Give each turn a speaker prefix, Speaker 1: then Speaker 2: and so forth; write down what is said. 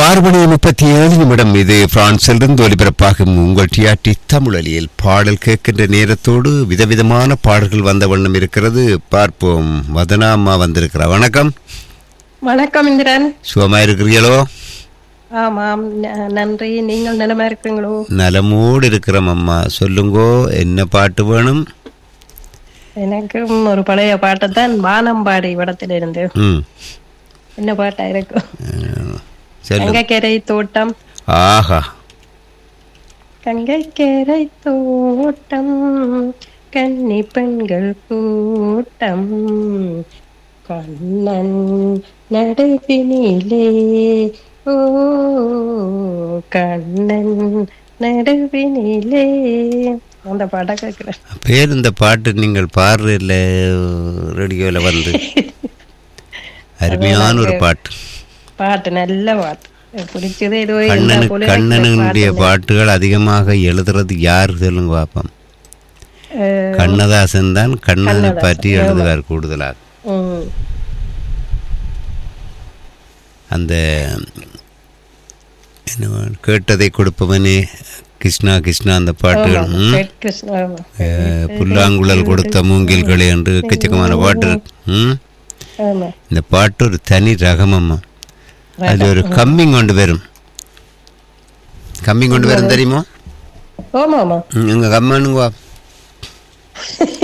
Speaker 1: ஆறு மணி முப்பத்தி ஏழு நிமிடம் இது பிரான்சிலிருந்து ஒலிபரப்பாகும் உங்கள் டிஆர்டி தமிழொலியில் பாடல் கேட்கின்ற நேரத்தோடு விதவிதமான பாடல்கள் வந்த வண்ணம் இருக்கிறது பார்ப்போம் வதனா அம்மா வந்திருக்கிறா வணக்கம்
Speaker 2: வணக்கம் இந்திரன்
Speaker 1: சுகமா இருக்கிறீங்களோ
Speaker 2: ஆமாம் ந- நன்றி நீங்கள் நிலமா இருக்கிறீங்களோ
Speaker 1: நலமோடு இருக்கிறோம் அம்மா சொல்லுங்கோ என்ன பாட்டு வேணும்
Speaker 2: எனக்கும் ஒரு பழைய பாட்டு தான் வானம்பாடி இடத்துல இருந்து
Speaker 1: ம்
Speaker 2: என்ன பாட்டா இருக்கும்
Speaker 1: அஹ், சொல்லு
Speaker 2: கங்கைக்கரை தோட்டம்
Speaker 1: ஆஹா
Speaker 2: கங்கைக்கரை தோட்டம் கன்னி பெண்கள் கூட்டம் கண்ணன் நடுவினிலே ஓ கண்ணன் நடுவினிலே அந்த பாட்டை கேட்கிறேன்
Speaker 1: பேர் இந்த பாட்டு நீங்கள் பாடுறதில்ல ரேடியோவில் வந்து அருமையான ஒரு பாட்டு
Speaker 2: பாட்டு நல்ல பாட்டு எனக்கு பிடிச்சது ஏதோ இருந்தா
Speaker 1: கண்ணனு
Speaker 2: போல எனக்கு
Speaker 1: கண்ணனுடைய
Speaker 2: பாட்டு.
Speaker 1: பாட்டுகள் அதிகமாக எழுதுறது யார் சொல்லுங்க பாப்போம்
Speaker 2: அஹ்,
Speaker 1: கண்ணதாசன் தான் கண்ணனை
Speaker 2: கண்ணதாசன்,
Speaker 1: பற்றி எழுதுவார் கூடுதலாக
Speaker 2: ம்,
Speaker 1: அந்த என்ன கேட்டதை கொடுப்பவனே கிருஷ்ணா கிருஷ்ணா அந்த பாட்டுகள் ம்.
Speaker 2: பெட் கிருஷ்ணா ஆமா.
Speaker 1: அஹ், புல்லாங்குழல் கொடுத்த மூங்கில்களே என்று எக்கச்சக்கமான பாட்டு இருக்கு ம்.
Speaker 2: ஆமா
Speaker 1: இந்த பாட்டு ஒரு தனி ரகமம்மா அது ஒரு கம்மிங் கொண்டு வரும் கம்மிங் கொண்டு வரும் தெரியுமா
Speaker 2: ஆமா ஆமா
Speaker 1: ம், எங்க கம்மனுங்க வா